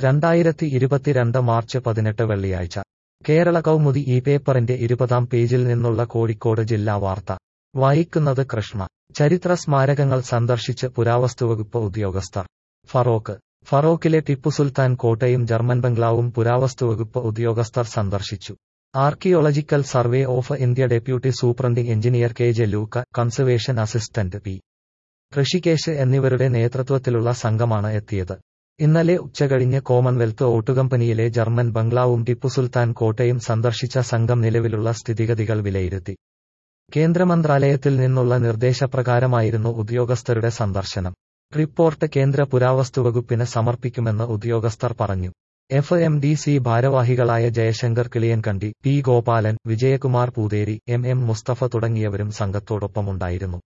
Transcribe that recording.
രണ്ടായിരത്തി ഇരുപത്തിരണ്ട് മാർച്ച് പതിനെട്ട് വെള്ളിയാഴ്ച കേരള കൗമുദി ഈ പേപ്പറിന്റെ ഇരുപതാം പേജിൽ നിന്നുള്ള കോഴിക്കോട് ജില്ലാ വാർത്ത വായിക്കുന്നത് കൃഷ്ണ ചരിത്ര സ്മാരകങ്ങൾ സന്ദർശിച്ച് പുരാവസ്തുവകുപ്പ് ഉദ്യോഗസ്ഥർ ഫറോക്ക് ഫറോക്കിലെ ടിപ്പു സുൽത്താൻ കോട്ടയും ജർമ്മൻ ബംഗ്ലാവും പുരാവസ്തുവകുപ്പ് ഉദ്യോഗസ്ഥർ സന്ദർശിച്ചു archaeological survey of India deputy superintending engineer K Jaluka conservation assistant P Rishikesh എന്നിവരുടെ നേതൃത്വത്തിലുള്ള സംഘമാണ് എത്തിയത് ഇന്നലെ ഉച്ചകഴിഞ്ഞ് കോമൺവെൽത്ത് ഓട്ടുകമ്പനിയിലെ ജർമ്മൻ ബംഗ്ലാവും ടിപ്പു സുൽത്താൻ കോട്ടയും സന്ദർശിച്ച സംഘം നിലവിലുള്ള സ്ഥിതിഗതികൾ വിലയിരുത്തി കേന്ദ്രമന്ത്രാലയത്തിൽ നിന്നുള്ള നിർദ്ദേശപ്രകാരമായിരുന്നു ഉദ്യോഗസ്ഥരുടെ സന്ദർശനം റിപ്പോർട്ട് കേന്ദ്ര പുരാവസ്തുവകുപ്പിന് സമർപ്പിക്കുമെന്ന് ഉദ്യോഗസ്ഥർ പറഞ്ഞു എഫ് എം ഡി സി ഭാരവാഹികളായ Jayasankar Kiliyankandi P Gopalan Vijayakumar Pootheri M M Musthafa തുടങ്ങിയവരും സംഘത്തോടൊപ്പമുണ്ടായിരുന്നു